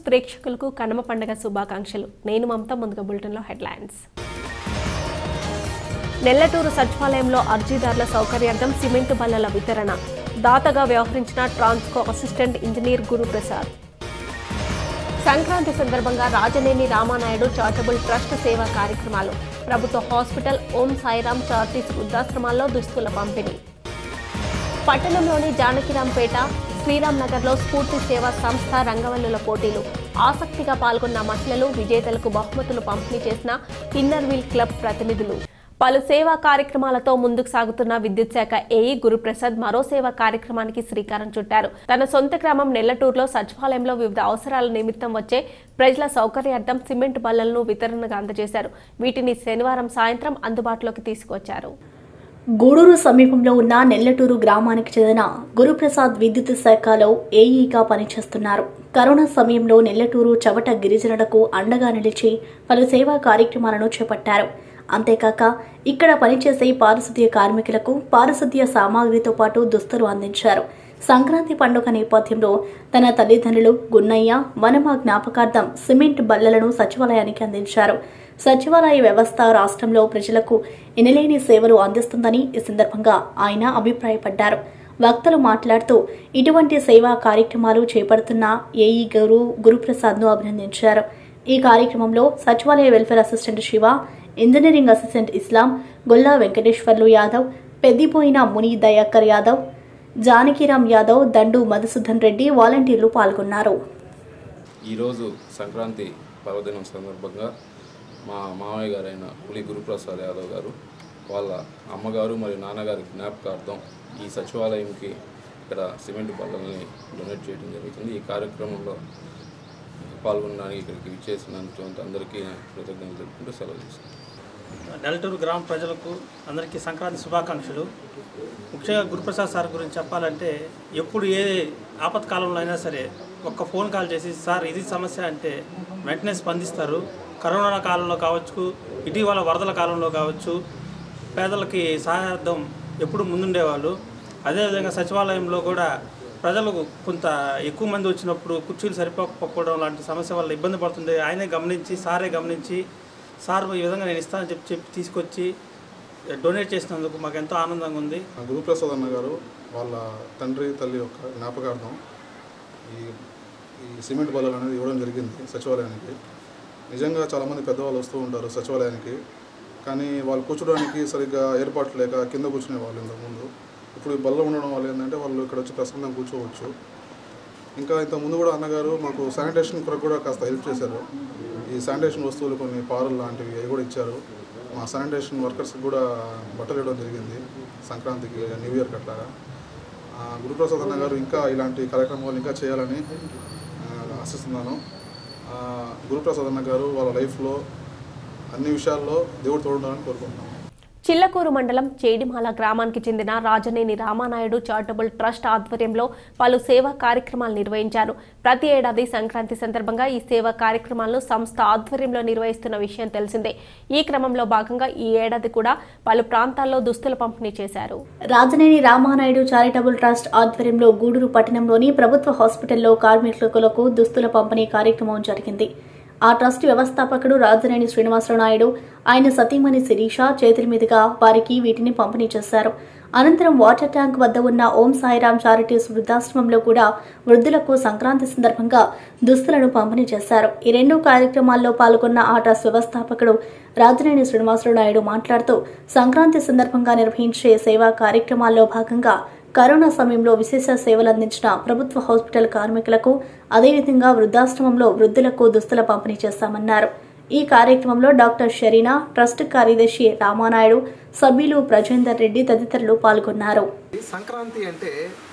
ప్రేక్షకులకు కనుమ పండుగ శుభాకాంక్షలు నేను మమత ముందుగా బులెటిన్లో హెడ్లైన్స్ నెల్లటూరు సచివాలయంలో అర్జీదారుల సౌకర్యార్థం సిమెంటు బల్లల వితరణ దాతగా వ్యవహరించిన Transco assistant engineer Guruprasad Sankranti సందర్భంగా రాజనేని రామానాయుడు చారిటబుల్ ట్రస్ట్ సేవా కార్యక్రమాలు ప్రభుత్వ హాస్పిటల్ ఓం సాయిరాం చారిటీస్ వృద్ధాశ్రమాల్లో దుస్తుల పంపిణీ పట్టణంలోని జానకిరాంపేట శ్రీరామ్ నగర్లో స్ఫూర్తి సేవా సంస్థ రంగవల్లుల పోటీలు ఆసక్తిగా పాల్గొన్న మహిళలు విజేతలకు బహుమతులు పంపిణీ చేసిన ఇన్నర్ వీల్ క్లబ్ ప్రతినిధులు పలు సేవా కార్యక్రమాలతో ముందుకు సాగుతున్న విద్యుత్ శాఖ ఏఈ గురుప్రసాద్ మరో సేవా కార్యక్రమానికి శ్రీకారం చుట్టారు తన సొంత గ్రామం నెల్లటూరులో సచివాలయంలో వివిధ అవసరాల నిమిత్తం వచ్చే ప్రజల సౌకర్యార్థం సిమెంట్ బల్లలను వితరణగా అందజేశారు వీటిని శనివారం సాయంత్రం అందుబాటులోకి తీసుకొచ్చారు గూడూరు సమీపంలో ఉన్న నెల్లటూరు గ్రామానికి చెందిన గురుప్రసాద్ విద్యుత్ శాఖలో ఏఈగా పనిచేస్తున్నారు కరోనా సమయంలో నెల్లటూరు చవట గిరిజనులకు అండగా నిలిచి పలు సేవా కార్యక్రమాలను చేపట్టారు అంతేకాక ఇక్కడ పనిచేసే పారిశుద్ధ్య కార్మికులకు పారిశుద్ధ్య సామాగ్రితో పాటు దుస్తులు అందించారు సంక్రాంతి పండుగ నేపథ్యంలో తన తల్లిదండ్రులు గున్నయ్య వనమ జ్ఞాపకార్థం సిమెంట్ బల్లలను సచివాలయానికి అందించారు సచివాలయ వ్యవస్థ రాష్ట్రంలో ప్రజలకు ఎనలేని సేవలు అందిస్తుందని ఈ సందర్భంగా ఆయన అభిప్రాయపడ్డారు వక్తలు మాట్లాడుతూ ఇటువంటి సేవా కార్యక్రమాలు చేపడుతున్న ఏఈ గురు గురుప్రసాద్ను అభినందించారు ఈ కార్యక్రమంలో సచివాలయ welfare assistant Siva engineering assistant Islam Golla Venkateswarlu Yadav Peddipoyina Muni Dayakar Yadav Janakiram Yadav దండు మధుసూదన్ రెడ్డి వాలంటీర్లు పాల్గొన్నారు ఈరోజు సంక్రాంతి పర్వదినం సందర్భంగా మా మామయ్య గారైన పులి గురుప్రసాద్ యాదవ్ గారు వాళ్ళ అమ్మగారు మరియు నాన్నగారి జ్ఞాపకార్థం ఈ సచివాలయంకి ఇక్కడ సిమెంట్ బల్లల్ని డొనేట్ చేయడం జరుగుతుంది ఈ కార్యక్రమంలో పాల్గొనడానికి ఇక్కడికి విచ్చేసినంత అందరికీ కృతజ్ఞతలు తెలుపుకుంటూ సెలవు తీసుకుంటాను నెల్లటూరు గ్రామ ప్రజలకు అందరికీ సంక్రాంతి శుభాకాంక్షలు ముఖ్యంగా గురుప్రసాద్ సార్ గురించి చెప్పాలంటే ఎప్పుడు ఏ ఆపత్కాలంలో అయినా సరే ఒక్క ఫోన్ కాల్ చేసి సార్ ఇది సమస్య అంటే వెంటనే స్పందిస్తారు కరోనా కాలంలో కావచ్చు ఇటీవల వరదల కాలంలో కావచ్చు పేదలకి సహాయార్థం ఎప్పుడు ముందుండేవాళ్ళు అదేవిధంగా సచివాలయంలో కూడా ప్రజలకు కొంత ఎక్కువ మంది వచ్చినప్పుడు కుర్చీలు సరిపోకపోవడం లాంటి సమస్య వల్ల ఇబ్బంది పడుతుంది ఆయనే గమనించి సారే గమనించి సార్ ఈ విధంగా నేను ఇస్తానని చెప్పి చెప్పి తీసుకొచ్చి డొనేట్ చేసినందుకు మాకు ఎంతో ఆనందంగా ఉంది గురుప్రసాద్ అన్న గారు వాళ్ళ తండ్రి తల్లి యొక్క జ్ఞాపకార్థం ఈ ఈ సిమెంట్ బల్లలు అనేది ఇవ్వడం జరిగింది సచివాలయానికి నిజంగా చాలామంది పెద్దవాళ్ళు వస్తూ ఉంటారు సచివాలయానికి కానీ వాళ్ళు కూర్చోడానికి సరిగ్గా ఏర్పాట్లు లేక కింద కూర్చునే వాళ్ళు ఇంతకుముందు ఇప్పుడు ఈ బల్ల ఉండడం వల్ల ఏంటంటే వాళ్ళు ఇక్కడ వచ్చి ప్రశాంతంగా కూర్చోవచ్చు ఇంకా ఇంత ముందు కూడా అన్నగారు మాకు శానిటేషన్ కొరకు కూడా కాస్త హెల్ప్ చేశారు ఈ శానిటేషన్ వస్తువులు కొన్ని పారులు లాంటివి అవి కూడా ఇచ్చారు మా శానిటేషన్ వర్కర్స్కి కూడా బట్టలు ఇవ్వడం జరిగింది సంక్రాంతికి న్యూ ఇయర్కి అట్లాగా ఆ, గురుప్రసాద్ అన్న గారు ఇంకా ఇలాంటి కార్యక్రమాలు ఇంకా చేయాలని ఆ, ఆశిస్తున్నాను ఆ, గురుప్రసాద్ అన్న గారు వాళ్ళ లైఫ్లో అన్ని విషయాల్లో దేవుడు తోడుండాలని కోరుకుంటున్నాను చిల్లకూరు మండలం చేడిమాల గ్రామానికి చెందిన రాజనేని రామానాయుడు చారిటబుల్ ట్రస్ట్ ఆధ్వర్యంలో పలు సేవా కార్యక్రమాలు నిర్వహించారు ప్రతి ఏడాది సంక్రాంతి సందర్భంగా ఈ సేవా కార్యక్రమాలను సంస్థ ఆధ్వర్యంలో నిర్వహిస్తున్న విషయం తెలిసిందే ఈ క్రమంలో భాగంగా ఈ ఏడాది కూడా పలు ప్రాంతాల్లో దుస్తుల పంపిణీ చేశారు రాజనేని రామానాయుడు చారిటబుల్ ట్రస్ట్ ఆధ్వర్యంలో గూడూరు పట్టణంలోని ప్రభుత్వ హాస్పిటల్లో కార్మికులకు దుస్తుల పంపిణీ కార్యక్రమం జరిగింది ఆ ట్రస్ట్ వ్యవస్థాపకుడు రాజనేని శ్రీనివాసరావు నాయుడు ఆయన సతీమణి శిరీష చేతుల మీదుగా వారికి వీటిని పంపిణీ చేశారు అనంతరం వాటర్ ట్యాంక్ వద్ద ఉన్న ఓం సాయిరాం చారిటీస్ వృద్ధాశ్రమంలో కూడా వృద్ధులకు సంక్రాంతి సందర్భంగా దుస్తులను పంపిణీ చేశారు ఈ రెండు కార్యక్రమాల్లో పాల్గొన్న ఆ ట్రస్ట్ వ్యవస్థాపకుడు రాజనేని శ్రీనివాసరావు నాయుడు మాట్లాడుతూ సంక్రాంతి సందర్భంగా నిర్వహించే సేవా కార్యక్రమాల్లో భాగంగా కరోనా సమయంలో విశేష సేవలు అందించిన ప్రభుత్వ హాస్పిటల్ కార్మికులకు అదేవిధంగా వృద్ధాశ్రమంలో వృద్ధులకు దుస్తుల పంపిణీ చేస్తామన్నారు ఈ కార్యక్రమంలో డాక్టర్ షరీనా ట్రస్ట్ కార్యదర్శి రామానాయుడు సభ్యులు ప్రజేందర్ రెడ్డి తదితరులు పాల్గొన్నారు ఈ సంక్రాంతి అంటే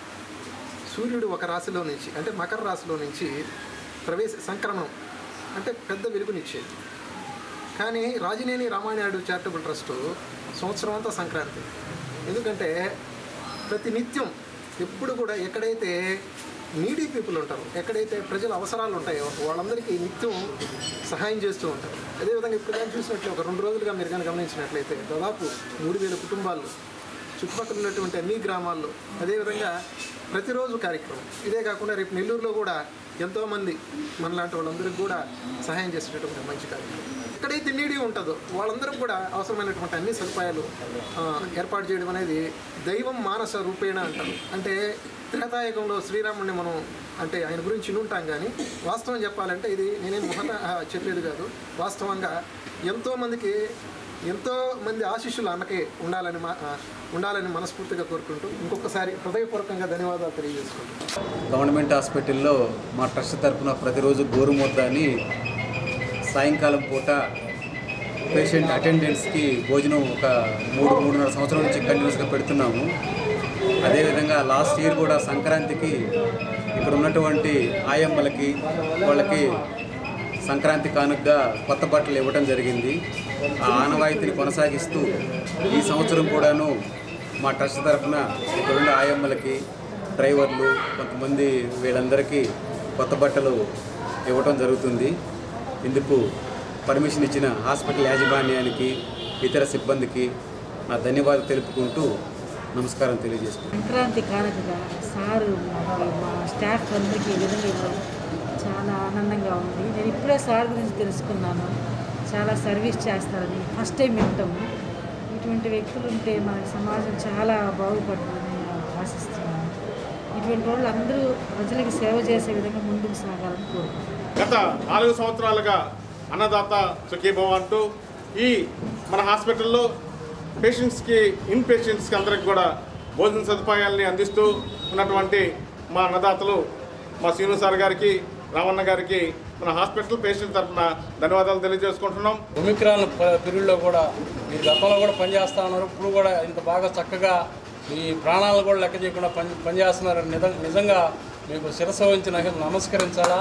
సూర్యుడు ఒక రాశిలో నుంచి అంటే మకర రాశిలో నుంచి ప్రవేశ సంక్రమణం అంటే పెద్ద వెలుగునిచ్చేది కానీ రాజినేని రామానాయుడు చారిటబుల్ ట్రస్ట్ సంవత్సరం అంతా సంక్రాంతి ఎందుకంటే ప్రతి నిత్యం ఎప్పుడు కూడా ఎక్కడైతే నీడీ పీపుల్ ఉంటారు ఎక్కడైతే ప్రజల అవసరాలు ఉంటాయో వాళ్ళందరికీ నిత్యం సహాయం చేస్తూ ఉంటారు అదేవిధంగా ఇప్పుడు కానీ చూసినట్లే ఒక రెండు రోజులుగా మీరు కానీ గమనించినట్లయితే దాదాపు మూడు వేల కుటుంబాలు చుట్టుపక్కల ఉన్నటువంటి అన్ని గ్రామాల్లో అదేవిధంగా ప్రతిరోజు కార్యక్రమం ఇదే కాకుండా రేపు నెల్లూరులో కూడా ఎంతోమంది మనలాంటి వాళ్ళందరికీ కూడా సహాయం చేసేటటువంటి మంచి కార్యక్రమం ఎక్కడైతే నీడి ఉంటుందో వాళ్ళందరూ కూడా అవసరమైనటువంటి అన్ని సదుపాయాలు ఆ, ఏర్పాటు చేయడం అనేది దైవం మానస రూపేణ అంటారు అంటే త్రేతాయుగంలో శ్రీరాముడిని మనం అంటే ఆయన గురించి వినుంటాం కానీ వాస్తవం చెప్పాలంటే ఇది నేనేం మొహత ఆ, చెప్పేది కాదు వాస్తవంగా ఎంతోమందికి ఎంతో మంది ఆశీస్సులు అన్నకే ఉండాలని మా ఆ, ఉండాలని మనస్ఫూర్తిగా కోరుకుంటూ ఇంకొకసారి హృదయపూర్వకంగా ధన్యవాదాలు తెలియజేసుకుంటాం గవర్నమెంట్ హాస్పిటల్లో మా ట్రస్ట్ తరఫున ప్రతిరోజు గోరుముద్ద అని సాయంకాలం పూట పేషెంట్ అటెండెంట్స్కి భోజనం ఒక మూడు మూడున్నర సంవత్సరాల నుంచి కంటిన్యూస్గా పెడుతున్నాము అదేవిధంగా లాస్ట్ ఇయర్ కూడా సంక్రాంతికి ఇక్కడ ఉన్నటువంటి ఆయమ్మలకి వాళ్ళకి సంక్రాంతి కానుకగా కొత్త బట్టలు ఇవ్వడం జరిగింది ఆ ఆనవాయితీని కొనసాగిస్తూ ఈ సంవత్సరం కూడాను మా ట్రస్ట్ తరఫున ఇక్కడ ఉండే ఆయమ్మలకి డ్రైవర్లు కొంతమంది వీళ్ళందరికీ కొత్త బట్టలు ఇవ్వటం జరుగుతుంది ఇందుకు పర్మిషన్ ఇచ్చిన హాస్పిటల్ యాజమాన్యానికి ఇతర సిబ్బందికి నా ధన్యవాదాలు తెలుపుకుంటూ నమస్కారం తెలియజేసుకుంటాను సంక్రాంతి కానుకగా సారు మాకు మా స్టాఫ్ అందరికీ ఈ విధంగా ఇవ్వడం చాలా ఆనందంగా ఉంది నేను ఇప్పుడే సార్ గురించి తెలుసుకున్నాను చాలా సర్వీస్ చేస్తారని ఫస్ట్ టైం వింటాము ఇటువంటి వ్యక్తులు ఉంటే మన సమాజం చాలా బాగుపడుతుందని నేను ఆశిస్తున్నాను ఇటువంటి వాళ్ళు అందరూ ప్రజలకి సేవ చేసే విధంగా ముందుకు సాగాలని కోరుకుంటున్నాను గత నాలుగు సంవత్సరాలుగా అన్నదాత సుఖీభవ అంటూ ఈ మన హాస్పిటల్లో పేషెంట్స్కి ఇన్ పేషెంట్స్కి అందరికి కూడా భోజన సదుపాయాలని అందిస్తూ ఉన్నటువంటి మా అన్నదాతలు మా శ్రీను సార్ గారికి రామన్న గారికి మన హాస్పిటల్ పేషెంట్ తరఫున ధన్యవాదాలు తెలియజేసుకుంటున్నాం ఒమిక్రాన్ ప- పీరియడ్లో కూడా మీరు గతంలో కూడా పనిచేస్తా ఉన్నారు ఇప్పుడు కూడా ఇంత బాగా చక్కగా మీ ప్రాణాలు కూడా లెక్క చేయకుండా పని పనిచేస్తున్నారు నిజ నిజంగా మీకు శిరస్సు వంచి నాకు నమస్కరించాలా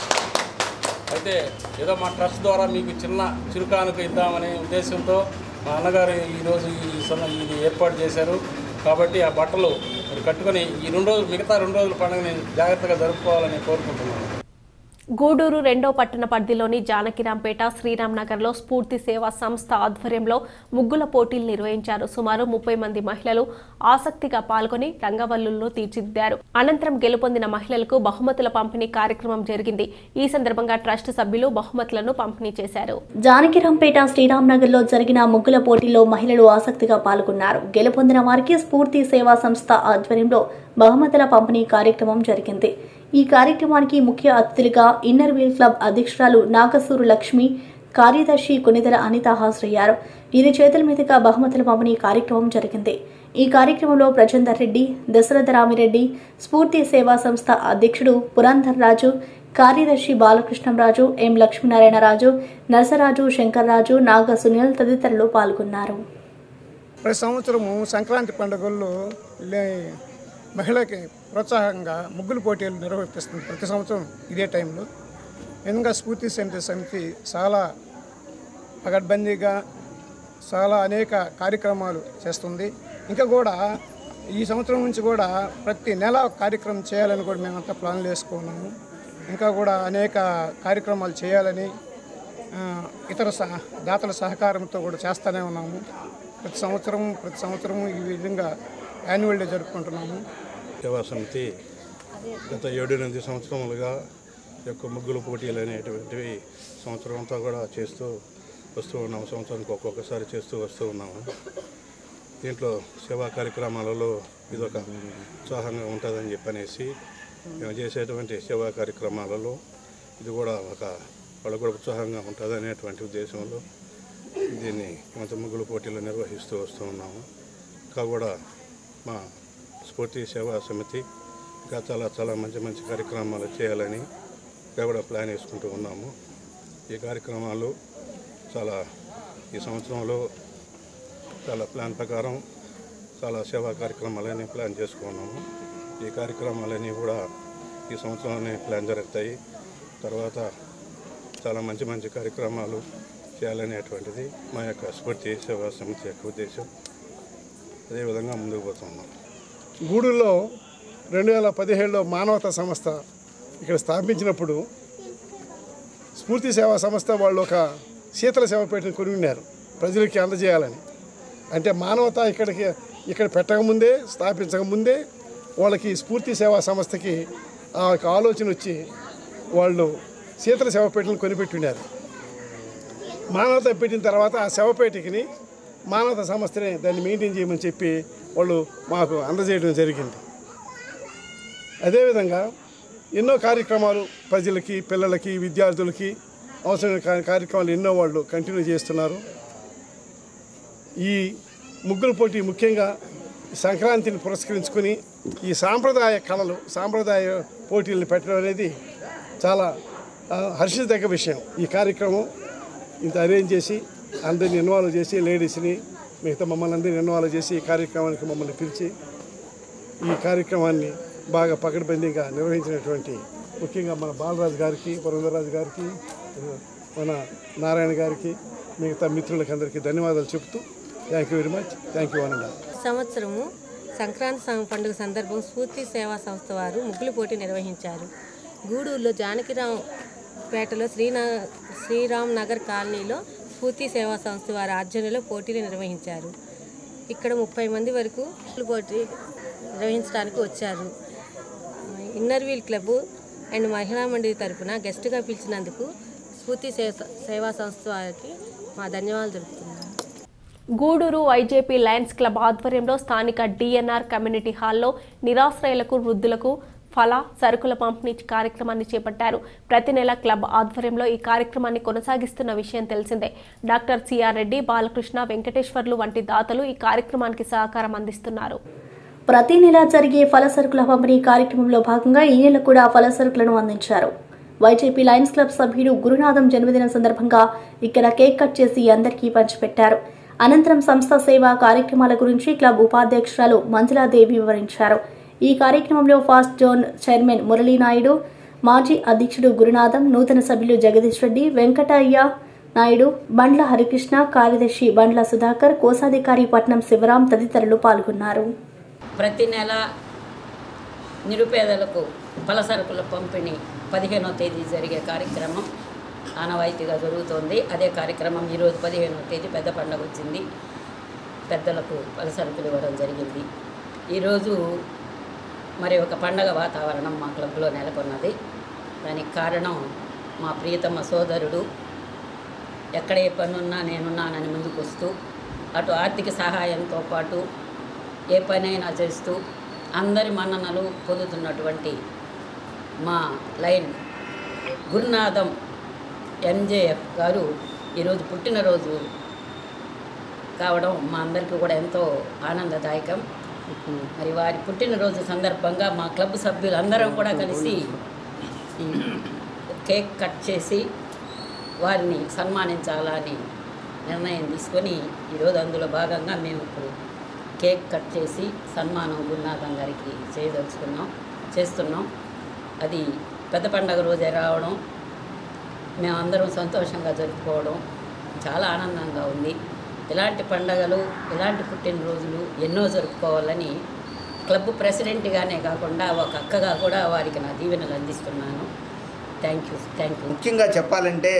అయితే ఏదో మా ట్రస్ట్ ద్వారా మీకు చిన్న చురుకానుక ఇద్దామనే ఉద్దేశంతో మా అన్నగారు ఈరోజు ఈ సమ ఇది ఏర్పాటు చేశారు కాబట్టి ఆ బట్టలు మీరు కట్టుకొని ఈ రెండు రోజులు మిగతా రెండు రోజుల పండుగని జాగ్రత్తగా జరుపుకోవాలని కోరుకుంటున్నాను గూడూరు రెండో పట్టణ పరిధిలోని జానకిరాంపేట శ్రీరామ్ నగర్లో స్ఫూర్తి సేవా సంస్థ ఆధ్వర్యంలో ముగ్గుల పోటీలు నిర్వహించారు సుమారు ముప్పై మంది మహిళలు ఆసక్తిగా పాల్గొని రంగవల్లుల్లో తీర్చిదిద్దారు అనంతరం గెలుపొందిన మహిళలకు బహుమతుల పంపిణీ కార్యక్రమం జరిగింది ఈ సందర్భంగా ట్రస్ట్ సభ్యులు బహుమతులను పంపిణీ చేశారు జానకిరాంపేట శ్రీరామ్ నగర్ లో జరిగిన ముగ్గుల పోటీలో మహిళలు ఆసక్తిగా పాల్గొన్నారు గెలుపొందిన వారికి స్ఫూర్తి సేవా సంస్థ ఆధ్వర్యంలో బహుమతుల పంపిణీ కార్యక్రమం జరిగింది ఈ కార్యక్రమానికి ముఖ్య అతిథులుగా ఇన్నర్ వీల్ క్లబ్ అధ్యక్షురాలు నాగసూరు లక్ష్మి కార్యదర్శి కొనిదెల అనిత హాజరయ్యారు వీరి చేతుల మీదుగా బహుమతుల పంపిణీ కార్యక్రమం జరిగింది ఈ కార్యక్రమంలో ప్రచందర్ రెడ్డి దశరథ రామిరెడ్డి స్ఫూర్తి సేవా సంస్థ అధ్యక్షుడు పురంధర్ రాజు కార్యదర్శి బాలకృష్ణంరాజు ఎం లక్ష్మీనారాయణరాజు నరసరాజు శంకర్రాజు నాగ సునీల్ తదితరులు పాల్గొన్నారు ప్రతి సంవత్సరము సంక్రాంతి పండుగల్లో లే మహిళకి ప్రోత్సాహంగా ముగ్గులు పోటీలు నిర్వహిస్తుంది ప్రతి సంవత్సరం ఇదే టైంలో విధంగా స్ఫూర్తి సమితి సమితి చాలా పగడ్బందీగా చాలా అనేక కార్యక్రమాలు చేస్తుంది ఇంకా కూడా ఈ సంవత్సరం నుంచి కూడా ప్రతి నెల ఒక కార్యక్రమం చేయాలని కూడా మేమంతా ప్లాన్లు వేసుకున్నాము ఇంకా కూడా అనేక కార్యక్రమాలు చేయాలని ఆ, ఇతర సహ దాతల సహకారంతో కూడా చేస్తూనే ఉన్నాము ప్రతి సంవత్సరం ప్రతి సంవత్సరం ఈ విధంగా యాన్యువల్ డే జరుపుకుంటున్నాము సేవా సమితి గత ఏడు ఎనిమిది సంవత్సరములుగా ఈ యొక్క ముగ్గులు పోటీలు అనేటువంటివి సంవత్సరం అంతా కూడా చేస్తూ వస్తూ ఉన్నాము సంవత్సరానికి ఒక్కొక్కసారి చేస్తూ వస్తూ ఉన్నాము దీంట్లో సేవా కార్యక్రమాలలో ఇదొక ఉత్సాహంగా ఉంటుందని చెప్పనేసి మేము చేసేటువంటి సేవా కార్యక్రమాలలో ఇది కూడా ఒక వాళ్ళకు కూడా ఉత్సాహంగా ఉంటుంది అనేటువంటి ఉద్దేశంలో దీన్ని కొంత ముగ్గులు పోటీలు నిర్వహిస్తూ వస్తూ ఉన్నాము ఇంకా కూడా మా స్ఫూర్తి సేవా సమితి ఇంకా చాలా చాలా మంచి మంచి కార్యక్రమాలు చేయాలని ఇంకా కూడా ప్లాన్ వేసుకుంటూ ఉన్నాము ఈ కార్యక్రమాలు చాలా ఈ సంవత్సరంలో చాలా ప్లాన్ ప్రకారం చాలా సేవా కార్యక్రమాలని ప్లాన్ చేసుకున్నాము ఈ కార్యక్రమాలన్నీ కూడా ఈ సంవత్సరంలోనే ప్లాన్ జరుగుతాయి తర్వాత చాలా మంచి మంచి కార్యక్రమాలు చేయాలనేటువంటిది మా యొక్క స్ఫూర్తి సేవా సమితి యొక్క ఉద్దేశం అదేవిధంగా ముందుకు పోతున్నాం గూడూరులో రెండు వేల పదిహేడులో మానవతా సంస్థ ఇక్కడ స్థాపించినప్పుడు స్ఫూర్తి సేవా సంస్థ వాళ్ళు ఒక శీతల సేవ పెట్టిన కొని ఉన్నారు ప్రజలకి అందజేయాలని అంటే మానవత ఇక్కడికి ఇక్కడ పెట్టకముందే స్థాపించకముందే వాళ్ళకి స్ఫూర్తి సేవా సంస్థకి ఆ యొక్క ఆలోచన వచ్చి వాళ్ళు శీతల శవపేటలను కొనిపెట్టినారు మానవత పెట్టిన తర్వాత ఆ శవపేటకిని మానవత సంస్థనే దాన్ని మెయింటైన్ చేయమని చెప్పి వాళ్ళు మాకు అందజేయడం జరిగింది అదేవిధంగా ఎన్నో కార్యక్రమాలు ప్రజలకి పిల్లలకి విద్యార్థులకి అవసరమైన కా- కార్యక్రమాలు ఎన్నో వాళ్ళు కంటిన్యూ చేస్తున్నారు ఈ ముగ్గుల పోటీ ముఖ్యంగా సంక్రాంతిని పురస్కరించుకుని ఈ సాంప్రదాయ కళలు సాంప్రదాయ పోటీలను పెట్టడం అనేది చాలా ఆ, హర్షించదగ్గ విషయం ఈ కార్యక్రమం ఇంత అరేంజ్ చేసి అందరిని ఇన్వాల్వ్ చేసి లేడీస్ని మిగతా మమ్మల్ని అందరినీ ఇన్వాల్వ్ చేసి ఈ కార్యక్రమానికి మమ్మల్ని పిలిచి ఈ కార్యక్రమాన్ని బాగా పకడ్బందీగా నిర్వహించినటువంటి ముఖ్యంగా మన బాలరాజు గారికి పురంధరరాజు గారికి మన నారాయణ గారికి మిగతా మిత్రులకి అందరికీ ధన్యవాదాలు చెప్తూ thank you very much thank you అనండి సంవత్సరము సంక్రాంతి సం- పండుగ సందర్భం స్ఫూర్తి సేవా సంస్థ వారు ముగ్గులు పోటీ నిర్వహించారు గూడూరులో జానకిరామ్ పేటలో శ్రీనా శ్రీరామ్ నగర్ కాలనీలో స్ఫూర్తి సేవా సంస్థ వారి ఆధ్వర్యంలో పోటీలు నిర్వహించారు ఇక్కడ ముప్పై మంది వరకు ముగ్గులు పోటీ నిర్వహించడానికి వచ్చారు ఇన్నర్ వీల్ క్లబ్ అండ్ మహిళా మండలి తరపున గెస్ట్గా పిలిచినందుకు స్ఫూర్తి సేవ- సేవా సంస్థ వారికి మా ధన్యవాదాలు తెలుపుతున్నాను గూడూరు వైజేపీ లయన్స్ క్లబ్ ఆధ్వర్యంలో స్థానిక డిఎన్ఆర్ కమ్యూనిటీ హాల్లో నిరాశ్రయులకు వృద్ధులకు ఫల సరుకుల పంపిణీ కార్యక్రమాన్ని చేపట్టారు ప్రతి నెల క్లబ్ ఆధ్వర్యంలో ఈ కార్యక్రమాన్ని కొనసాగిస్తున్న విషయం తెలిసిందే డాక్టర్ సిఆర్ రెడ్డి బాలకృష్ణ వెంకటేశ్వర్లు వంటి దాతలు ఈ కార్యక్రమానికి సహకారం అందిస్తున్నారు ప్రతి నెల జరిగే ఫల సరుకుల పంపిణీ కార్యక్రమంలో భాగంగా ఈ నెల కూడా ఫల సరుకులను అందించారు వైజేపీ లయన్స్ క్లబ్ సభ్యుడు గురునాథం జన్మదినం సందర్భంగా ఇక్కడ కేక్ కట్ చేసి అందరికీ పంచిపెట్టారు అనంతరం సంస్థ సేవా కార్యక్రమాల గురించి క్లబ్ ఉపాధ్యక్షురాలు మంజులాదేవి వివరించారు ఈ కార్యక్రమంలో ఫాస్ట్ జోన్ చైర్మన్ మురళీనాయుడు మాజీ అధ్యక్షుడు గురునాథం నూతన సభ్యులు జగదీష్ రెడ్డి వెంకటయ్య నాయుడు బండ్ల హరికృష్ణ కార్యదర్శి బండ్ల సుధాకర్ కోశాధికారి పట్నం శివరాం తదితరులు పాల్గొన్నారు ప్రతి నెల నిరుపేదలకు పలసరుకుల పంపిణీ పదిహేనో తేదీ జరిగే కార్యక్రమం ఆనవాయితీగా జరుగుతోంది అదే కార్యక్రమం ఈరోజు పదిహేనో తేదీ పెద్ద పండగ వచ్చింది పెద్దలకు పలసరుకులు ఇవ్వడం జరిగింది ఈరోజు మరి ఒక పండగ వాతావరణం మా క్లబ్లో నెలకొన్నది దానికి కారణం మా ప్రియతమ సోదరుడు ఎక్కడ ఏ పనున్నా నేనున్నానని ముందుకు వస్తూ అటు ఆర్థిక సహాయంతో పాటు ఏ పనైనా చేస్తూ అందరి మన్ననలు పొందుతున్నటువంటి మా లైన్ గురునాథం ఎన్జేఎఫ్ గారు ఈరోజు పుట్టినరోజు కావడం మా అందరికీ కూడా ఎంతో ఆనందదాయకం మరి వారి పుట్టినరోజు సందర్భంగా మా క్లబ్ సభ్యులందరం కూడా కలిసి ఈ కేక్ కట్ చేసి వారిని సన్మానించాలని నిర్ణయం తీసుకొని ఈరోజు అందులో భాగంగా మేము ఇప్పుడు కేక్ కట్ చేసి సన్మానం గురునాథం గారికి చేయదలుచుకున్నాం చేస్తున్నాం అది పెద్ద పండగ రోజే రావడం మేమందరం సంతోషంగా జరుపుకోవడం చాలా ఆనందంగా ఉంది ఇలాంటి పండగలు ఇలాంటి పుట్టినరోజులు ఎన్నో జరుపుకోవాలని క్లబ్ ప్రెసిడెంట్గానే కాకుండా ఒక అక్కగా కూడా వారికి నా దీవెనలు అందిస్తున్నాను థ్యాంక్ యూ థ్యాంక్ యూ ముఖ్యంగా చెప్పాలంటే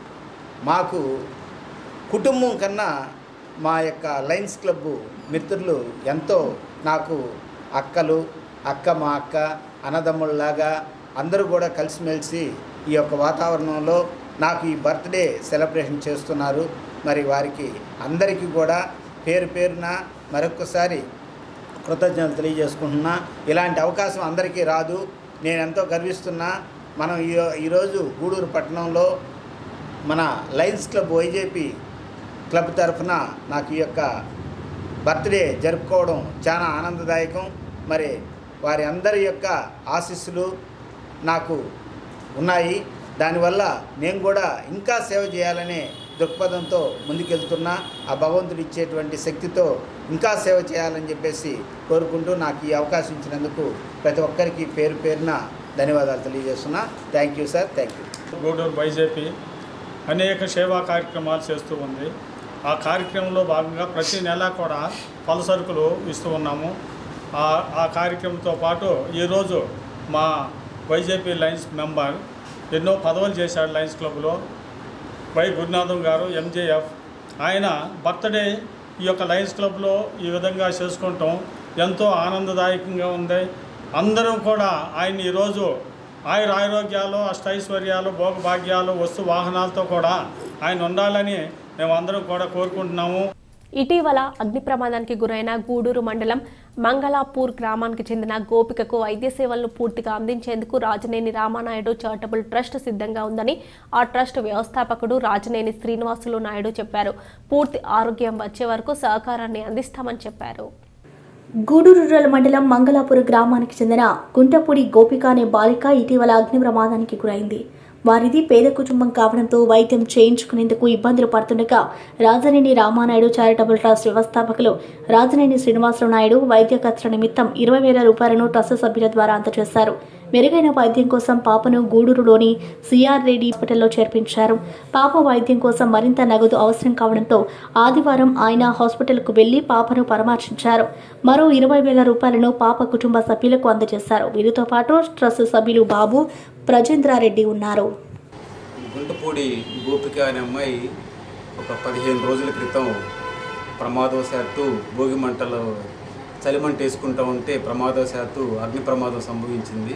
మాకు కుటుంబం కన్నా మా యొక్క లయన్స్ క్లబ్ మిత్రులు ఎంతో నాకు అక్కలు అక్క మా అక్క అన్నదమ్ముళ్ళలాగా అందరూ కూడా కలిసిమెలిసి ఈ యొక్క వాతావరణంలో నాకు ఈ బర్త్డే సెలబ్రేషన్ చేస్తున్నారు మరి వారికి అందరికీ కూడా పేరు పేరున మరొకసారి కృతజ్ఞతలు తెలియజేసుకుంటున్నా ఇలాంటి అవకాశం అందరికీ రాదు నేను ఎంతో గర్విస్తున్నా మనం ఈ ఈరోజు గూడూరు పట్టణంలో మన లయన్స్ క్లబ్ వైజేపీ క్లబ్ తరఫున నాకు ఈ యొక్క బర్త్డే జరుపుకోవడం చాలా ఆనందదాయకం మరి వారి అందరి యొక్క ఆశీస్సులు నాకు ఉన్నాయి దానివల్ల నేను కూడా ఇంకా సేవ చేయాలనే దృక్పథంతో ముందుకెళ్తున్నా ఆ భగవంతుడు ఇచ్చేటువంటి శక్తితో ఇంకా సేవ చేయాలని చెప్పేసి కోరుకుంటూ నాకు ఈ అవకాశం ఇచ్చినందుకు ప్రతి ఒక్కరికి పేరు పేరున ధన్యవాదాలు తెలియజేస్తున్నా thank you sir thank you Gudur BJP అనేక సేవా కార్యక్రమాలు చేస్తూ ఉంది ఆ కార్యక్రమంలో భాగంగా ప్రతి నెల కూడా పలు సరుకులు ఇస్తూ ఉన్నాము ఆ ఆ కార్యక్రమంతో పాటు ఈరోజు మా వైజేపీ లయన్స్ మెంబర్ ఎన్నో పదవులు చేశాడు లయన్స్ క్లబ్లో వై గురునాథం గారు ఎంజేఎఫ్ ఆయన బర్త్డే ఈ యొక్క లయన్స్ క్లబ్లో ఈ విధంగా చేసుకుంటాం ఎంతో ఆనందదాయకంగా ఉంది అందరం కూడా ఆయన ఈరోజు ఆయుర ఆరోగ్యాలు అష్టైశ్వర్యాలు భోగభాగ్యాలు వస్తు వాహనాలతో కూడా ఆయన ఉండాలని మేమందరం కూడా కోరుకుంటున్నాము ఇటీవల అగ్ని ప్రమాదానికి గురైన గూడూరు మండలం మంగళాపూర్ గ్రామానికి చెందిన గోపికకు వైద్య సేవలను పూర్తిగా అందించేందుకు రాజనేని రామానాయుడు చారిటబుల్ ట్రస్ట్ సిద్ధంగా ఉందని ఆ ట్రస్ట్ వ్యవస్థాపకుడు రాజనేని శ్రీనివాసులు నాయుడు చెప్పారు పూర్తి ఆరోగ్యం వచ్చే వరకు సహకారాన్ని అందిస్తామని చెప్పారు గూడూరు రూరల్ మండలం మంగళాపురం గ్రామానికి చెందిన గుంటపూడి గోపిక అనే బాలిక ఇటీవల అగ్ని ప్రమాదానికి గురైంది వారిది పేద కుటుంబం కావడంతో వైద్యం చేయించుకునేందుకు ఇబ్బందులు పడుతుండగా రాజనేని రామానాయుడు చారిటబుల్ ట్రస్ట్ వ్యవస్థాపకులు రాజనేని శ్రీనివాసరావు నాయుడు వైద్య ఖర్చుల నిమిత్తం ఇరవై వేల రూపాయలను ట్రస్ట్ సభ్యుల ద్వారా అందజేశారు మెరుగైన వైద్యం కోసం పాపను గూడూరులోని సిఆర్ రెడ్డి హాస్పిటల్లో చేర్పించారు పాప వైద్యం కోసం మరింత నగదు అవసరం కావడంతో ఆదివారం ఆయన హాస్పిటల్కు వెళ్లి పాపను పరామర్శించారు మరో ఇరవై వేల రూపాయలను పాప కుటుంబ సభ్యులకు అందజేశారు వీరితో పాటు ట్రస్ట్ సభ్యులు బాబు ప్రజేంద్రారెడ్డి ఉన్నారు గుంటపూడి గోపిక అనే అమ్మాయి ఒక పదిహేను రోజుల క్రితం ప్రమాదవశాత్తు భోగి మంటలు చలిమంట వేసుకుంటూ ఉంటే ప్రమాదవశాత్తు అగ్ని ప్రమాదం సంభవించింది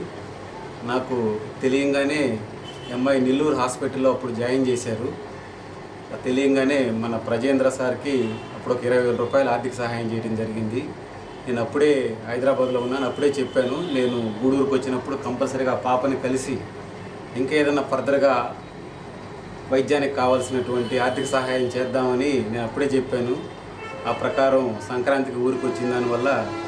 నాకు తెలియంగానే ఈ అమ్మాయి నెల్లూరు హాస్పిటల్లో అప్పుడు జాయిన్ చేశారు తెలియంగానే మన ప్రజేంద్ర సార్కి అప్పుడు ఒక ఇరవై వేల రూపాయలు ఆర్థిక సహాయం చేయడం జరిగింది నేను అప్పుడే హైదరాబాద్లో ఉన్నాను అప్పుడే చెప్పాను నేను గూడూరుకు వచ్చినప్పుడు కంపల్సరీగా ఆ పాపని కలిసి ఇంకా ఏదైనా ఫర్దర్గా వైద్యానికి కావాల్సినటువంటి ఆర్థిక సహాయం చేద్దామని నేను అప్పుడే చెప్పాను ఆ ప్రకారం సంక్రాంతికి ఊరికి వచ్చిన దానివల్ల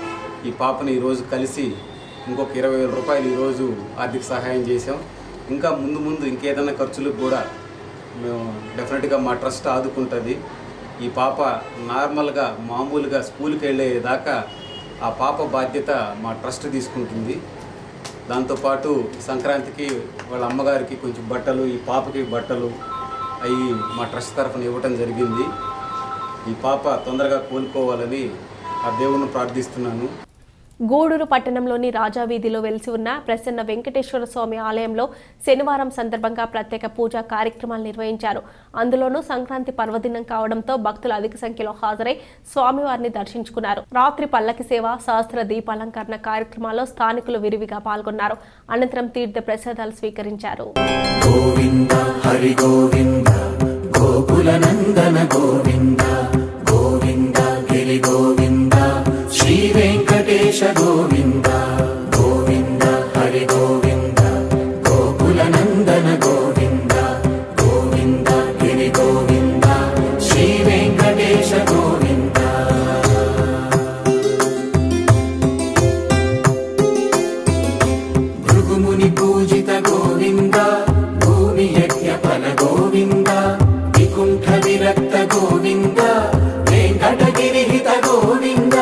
ఈ పాపని ఈరోజు కలిసి ఇంకొక ఇరవై వేల రూపాయలు ఈరోజు ఆర్థిక సహాయం చేసాం ఇంకా ముందు ముందు ఇంకేదైనా ఖర్చులకు కూడా మేము డెఫినెట్గా మా ట్రస్ట్ ఆదుకుంటుంది ఈ పాప నార్మల్గా మామూలుగా స్కూల్కి వెళ్ళేదాకా ఆ పాప బాధ్యత మా ట్రస్ట్ తీసుకుంటుంది దాంతోపాటు సంక్రాంతికి వాళ్ళ అమ్మగారికి కొంచెం బట్టలు ఈ పాపకి బట్టలు అవి మా ట్రస్ట్ తరఫున ఇవ్వటం జరిగింది ఈ పాప తొందరగా కోలుకోవాలని ఆ దేవుణ్ణి ప్రార్థిస్తున్నాను గూడూరు పట్టణంలోని రాజావీధిలో వెలిసి ఉన్న ప్రసన్న వెంకటేశ్వర స్వామి ఆలయంలో శనివారం సందర్భంగా ప్రత్యేక పూజా కార్యక్రమాలు నిర్వహించారు అందులోనూ సంక్రాంతి పర్వదినం కావడంతో భక్తులు అధిక సంఖ్యలో హాజరై స్వామివారిని దర్శించుకున్నారు రాత్రి పల్లకి సేవ సహస్ర దీపాలంకరణ కార్యక్రమాల్లో స్థానికులు విరివిగా పాల్గొన్నారు అనంతరం తీర్థ ప్రసాదాలు స్వీకరించారు గోవింద హరి గోవింద గోకుల నందన గోవింద గోవింద గిరి గోవింద శ్రీ వెంకటేశ గోవింద గోవింద హరి గోవింద గోకుల నందన గోవింద గోవింద గిరి గోవింద శ్రీ వెంకటేశ గోవింద భృగుముని పూజిత గోవింద భూమి యజ్ఞ ఫల గోవింద వికుంఠ విరక్త గోవింద వెంకటగిరిహిత గోవింద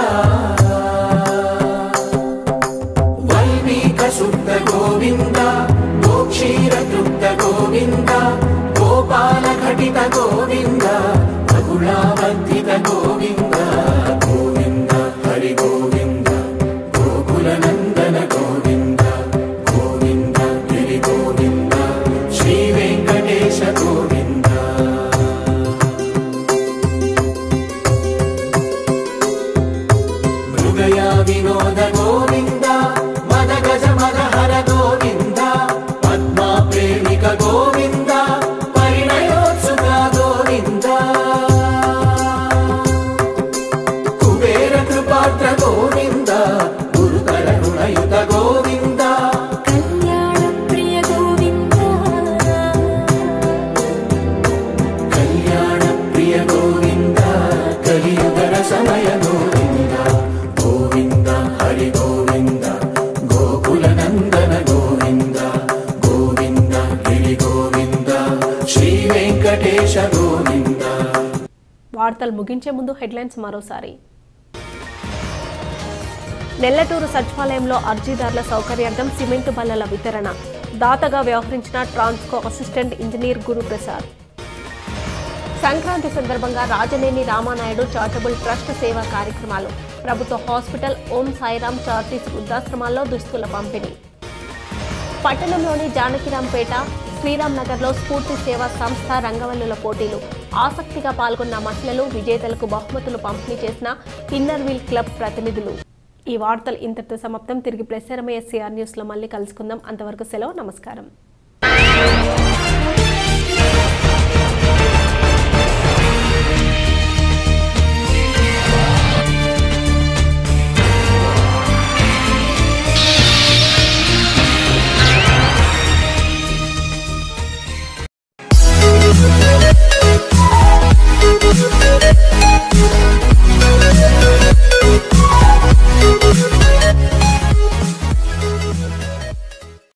వల్మీక శుద్ధ గోవింద గోక్షీర తృప్త గోవింద గోపాల ఘటిత గోవింద బహుళావర్ధిత గోవింద గోవింద హరి గోవింద గోకుల నందన గోవింద గోవింద గిరి గోవింద శ్రీ వెంకటేశ గోవింద మృగయా వినోద గోవింద మద గజ మద హర గోవింద పద్మా ప్రేమిక గోవింద పరిణయోత్సుక గోవింద కుబేర కృపాత్ర గోవింద గురుకర రుణయుత గోవింద కళ్యాణ ప్రియ గోవింద కళ్యాణ ప్రియ గోవింద కలియుగర సమయ గోవింద గోవింద హరి గోవింద గోకుల నందన గోవింద గోవింద గిరి గోవింద శ్రీ వెంకటేశ గోవింద వార్తలు ముగించే ముందు హెడ్లైన్స్ మరోసారి నెల్లటూరు సచివాలయంలో అర్జీదారుల సౌకర్యార్థం సిమెంటు బల్లల వితరణ దాతగా వ్యవహరించిన Transco assistant engineer Guruprasad Sankranti సందర్భంగా రాజనేని రామానాయుడు చారిటబుల్ ట్రస్ట్ సేవా కార్యక్రమాలు ప్రభుత్వ హాస్పిటల్ ఓం సాయిరాం చార్టీస్ వృద్ధాశ్రమాల్లో దుస్తుల పంపిణీ పట్టణంలోని జానకిరాంపేట శ్రీరామ్ నగర్లో స్ఫూర్తి సేవా సంస్థ రంగవల్లుల పోటీలు ఆసక్తిగా పాల్గొన్న మహిళలు విజేతలకు బహుమతులు పంపిణీ చేసిన ఇన్నర్ వీల్ క్లబ్ ప్రతినిధులు ఈ వార్తలు ఇంతటితో సమాప్తం తిరిగి ప్రసారమయ్యే సిఆర్ న్యూస్లో మళ్ళీ కలుసుకుందాం అంతవరకు సెలవు నమస్కారం